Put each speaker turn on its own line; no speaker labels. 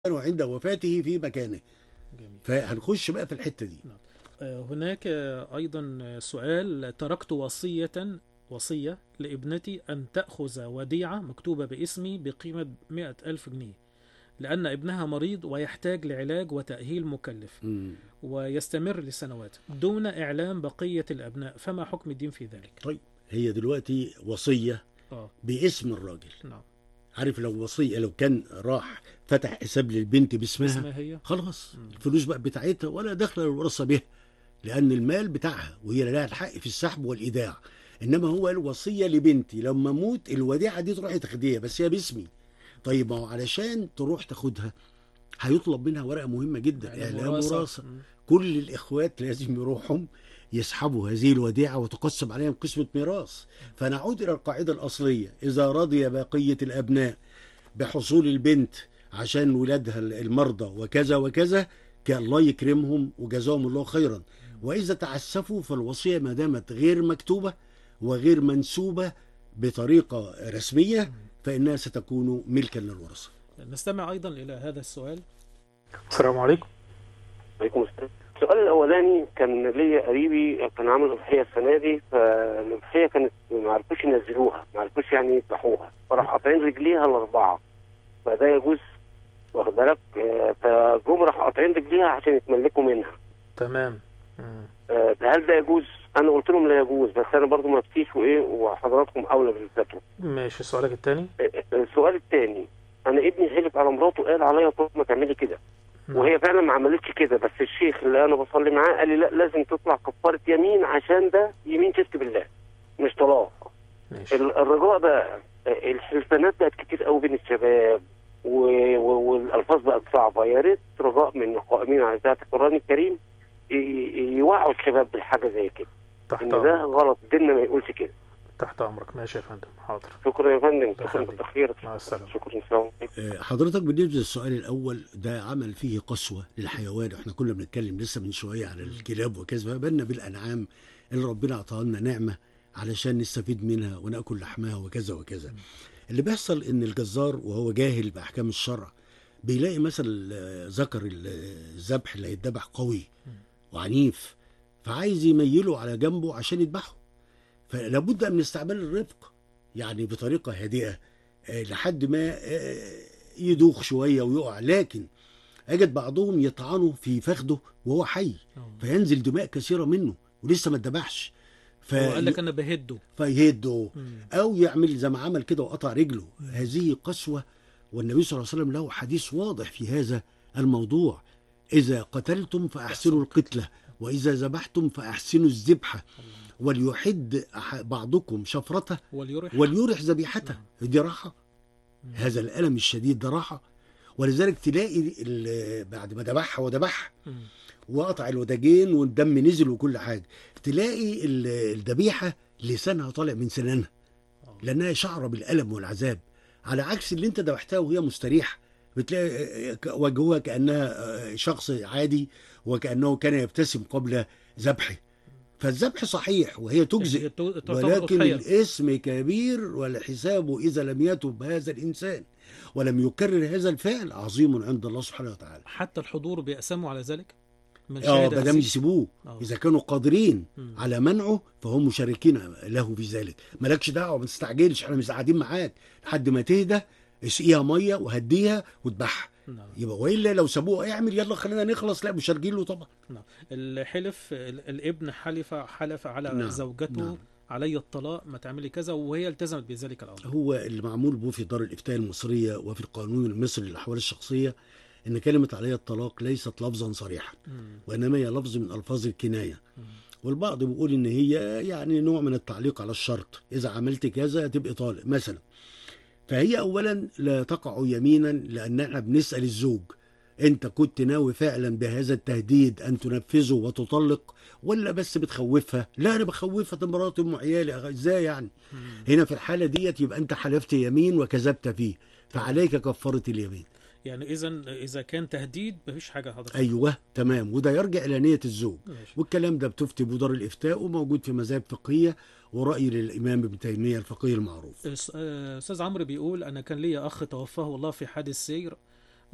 عند وفاته في مكانه
جميل
فهنخش بقى في الحتة دي
آه، هناك آه، أيضا آه، سؤال تركت وصية وصية لابنتي أن تأخذ وديعة مكتوبة باسمي بقيمة مئة ألف جنيه لأن ابنها مريض ويحتاج لعلاج وتأهيل مكلف
مم.
ويستمر لسنوات دون إعلام بقية الأبناء فما حكم الدين في ذلك؟
طيب هي دلوقتي وصية
آه
باسم الراجل
نعم
عارف لو وصية لو كان راح فتح حساب للبنت باسمها
اسمها هي
خلاص
مم.
الفلوس بقى بتاعتها ولا دخل الورثة بها لأن المال بتاعها وهي لها الحق في السحب والإيداع إنما هو الوصية لبنتي لما أموت الوديعة دي تروحي تاخديها بس هي باسمي طيب ما هو علشان تروح تاخدها هيطلب منها ورقة مهمة جدا
يعني
إعلام
وراثة.
وراثة
مم.
كل الإخوات لازم يروحوا يسحبوا هذه الوديعة وتقسم عليهم قسمة ميراث فنعود إلى القاعدة الأصلية إذا رضي بقية الأبناء بحصول البنت عشان ولادها المرضى وكذا وكذا كان الله يكرمهم وجزاهم الله خيرا وإذا تعسفوا فالوصية ما دامت غير مكتوبة وغير منسوبة بطريقة رسمية فإنها ستكون ملكا للورثة
نستمع أيضا إلى هذا السؤال
السلام عليكم
عليكم السلام السؤال الاولاني كان ليا قريبي كان عامل اضحيه السنه دي فالاضحيه كانت ما عرفوش ينزلوها ما عرفوش يعني يذبحوها فراح قاطعين رجليها الاربعه فده يجوز واخد بالك آه، فجم راح قاطعين رجليها عشان يتملكوا منها
تمام مم.
آه، هل ده يجوز؟ انا قلت لهم لا يجوز بس انا برضو ما افتيش وايه وحضراتكم اولى بالفتوى
ماشي سؤالك التاني
السؤال الثاني انا ابني حلف على مراته قال عليا طول ما تعملي كده وهي فعلا ما عملتش كده بس الشيخ اللي انا بصلي معاه قال لي لا لازم تطلع كفاره يمين عشان ده يمين شرك بالله مش طلاق
ماشي
ال- الرجاء بقى آه، الحلفانات بقت كتير قوي بين الشباب و- و- والالفاظ بقت صعبه يا ريت رجاء من القائمين على ذات القران الكريم ي- ي- يوعوا الشباب بالحاجه زي كده
تحت
ان ده
أمرك
غلط ديننا ما يقولش كده
تحت أمرك ماشي يا فندم حاضر
شكرا يا فندم شكرا
يخليك.
كتر خيرك
مع السلامة
شكرا السلام عليكم
آه، حضرتك بالنسبه للسؤال الاول ده عمل فيه قسوه للحيوان احنا كنا بنتكلم لسه من شويه على الكلاب وكذا فبالنا بالانعام اللي ربنا اعطاها لنا نعمه علشان نستفيد منها وناكل لحمها وكذا وكذا اللي بيحصل ان الجزار وهو جاهل باحكام الشرع بيلاقي مثلا آه، ذكر ال- الذبح اللي هيتذبح قوي وعنيف فعايز يميله على جنبه عشان يذبحه فلابد من استعمال الرفق يعني بطريقه هادئه آه، لحد ما آه، يدوخ شويه ويقع لكن اجد بعضهم يطعنه في فخده وهو حي
آه.
فينزل دماء كثيره منه ولسه ما اتذبحش ف...
هو قال لك أنا بهده
فيهده
مم.
او يعمل زي ما عمل كده وقطع رجله هذه قسوه والنبي صلى الله عليه وسلم له حديث واضح في هذا الموضوع اذا قتلتم فاحسنوا القتله واذا ذبحتم فاحسنوا الذبحه وليحد أح- بعضكم شفرته
وليرح
وليرح ذبيحته دي راحه هذا الالم الشديد ده راحه ولذلك تلاقي ال- بعد ما ذبحها وذبحها
مم.
وقطع الوداجين والدم نزل وكل حاجه تلاقي ال- الذبيحه لسانها طالع من سنانها
آه.
لانها شعره بالالم والعذاب على عكس اللي انت ذبحتها وهي مستريحه بتلاقي وجهها كانها شخص عادي وكانه كان يبتسم قبل ذبحه فالذبح صحيح وهي
هي
تجزئ
تو- تعتبر
ولكن
أضحية.
الاسم كبير والحساب اذا لم يتب هذا الانسان ولم يكرر هذا الفعل عظيم عند الله سبحانه وتعالى
حتى الحضور بيقسموا على ذلك من
اه
شهد
ما دام
أسير.
يسيبوه
آه.
اذا كانوا قادرين
مم.
على منعه فهم مشاركين له في ذلك مالكش دعوه ما تستعجلش احنا مش قاعدين معاك لحد ما تهدى اسقيها ميه وهديها وذبحها
نعم
يبقى والا لو سابوه اعمل يلا خلينا نخلص لا مشاركين له طبعا
نعم الحلف ال- الابن حلف حلف على
نعم،
زوجته
نعم.
علي الطلاق ما تعملي كذا وهي التزمت بذلك الامر
هو اللي معمول به في دار الافتاء المصريه وفي القانون المصري للاحوال الشخصيه ان كلمه علي الطلاق ليست لفظا صريحا
مم.
وانما هي لفظ من الفاظ الكنايه
مم.
والبعض بيقول ان هي يعني نوع من التعليق على الشرط اذا عملت كذا تبقى طالق مثلا فهي اولا لا تقع يمينا لان احنا بنسال الزوج انت كنت ناوي فعلا بهذا التهديد ان تنفذه وتطلق ولا بس بتخوفها لا انا بخوفها ده مراتي ام عيالي ازاي يعني
مم.
هنا في الحاله ديت يبقى انت حلفت يمين وكذبت فيه فعليك كفاره اليمين
يعني اذا اذا كان تهديد مفيش حاجه حضرتك
ايوه تمام وده يرجع الى نيه الزوج
ماشي.
والكلام ده بتفتي بدار الافتاء وموجود في مذاهب فقهيه وراي للامام ابن تيميه الفقيه المعروف
أس- آه، استاذ عمرو بيقول انا كان ليا اخ توفاه الله في حادث سير